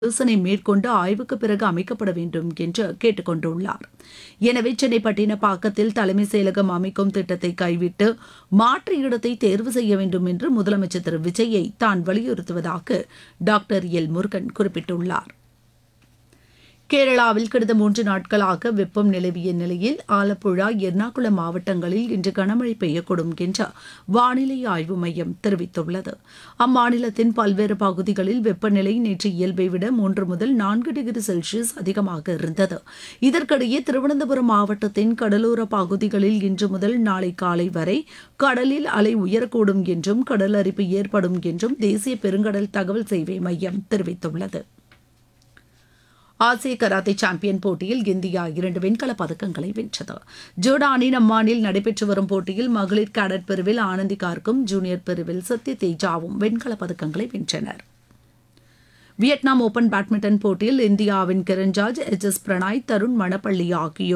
யோசனை மேற்கொண்டு ஆய்வுக்கு பிறகு அமைக்கப்பட வேண்டும் என்று கேட்டுக் கொண்டுள்ளார் எனவே சென்னை பட்டினப்பாக்கத்தில் தலைமை செயலகம் அமைக்கும் திட்டத்தை கைவிட்டு மாற்று இடத்தை தேர்வு செய்ய வேண்டும் என்று முதலமைச்சர் திரு விஜயை தான் வலியுறுத்துவதாக டாக்டர் எல் முருகன் குறிப்பிட்டுள்ளார் கேரளாவில் கடந்த மூன்று நாட்களாக வெப்பம் நிலவிய நிலையில் ஆலப்புழா எர்ணாகுளம் மாவட்டங்களில் இன்று கனமழை பெய்யக்கூடும் என்று வானிலை ஆய்வு மையம் தெரிவித்துள்ளது அம்மாநிலத்தின் பல்வேறு பகுதிகளில் வெப்பநிலை நேற்று இயல்பை விட மூன்று முதல் நான்கு டிகிரி செல்சியஸ் அதிகமாக இருந்தது இதற்கிடையே திருவனந்தபுரம் மாவட்டத்தின் கடலோர பகுதிகளில் இன்று முதல் நாளை காலை வரை கடலில் அலை உயரக்கூடும் என்றும் கடல் அரிப்பு ஏற்படும் என்றும் தேசிய பெருங்கடல் தகவல் சேவை மையம் தெரிவித்துள்ளது ஆசிய கராத்தே சாம்பியன் போட்டியில் இந்தியா இரண்டு வெண்கலப் பதக்கங்களை வென்றது ஜோர்டானின் அம்மானில் நடைபெற்று வரும் போட்டியில் மகளிர் கேடட் பிரிவில் ஆனந்தி கார்க்கும் ஜூனியர் பிரிவில் சத்ய தேஜாவும் வெண்கலப் பதக்கங்களை வென்றனர் வியட்நாம் ஓபன் பேட்மிண்டன் போட்டியில் இந்தியாவின் Kiran George H S Prannoy Tharun Mannepalli ஆகியோர்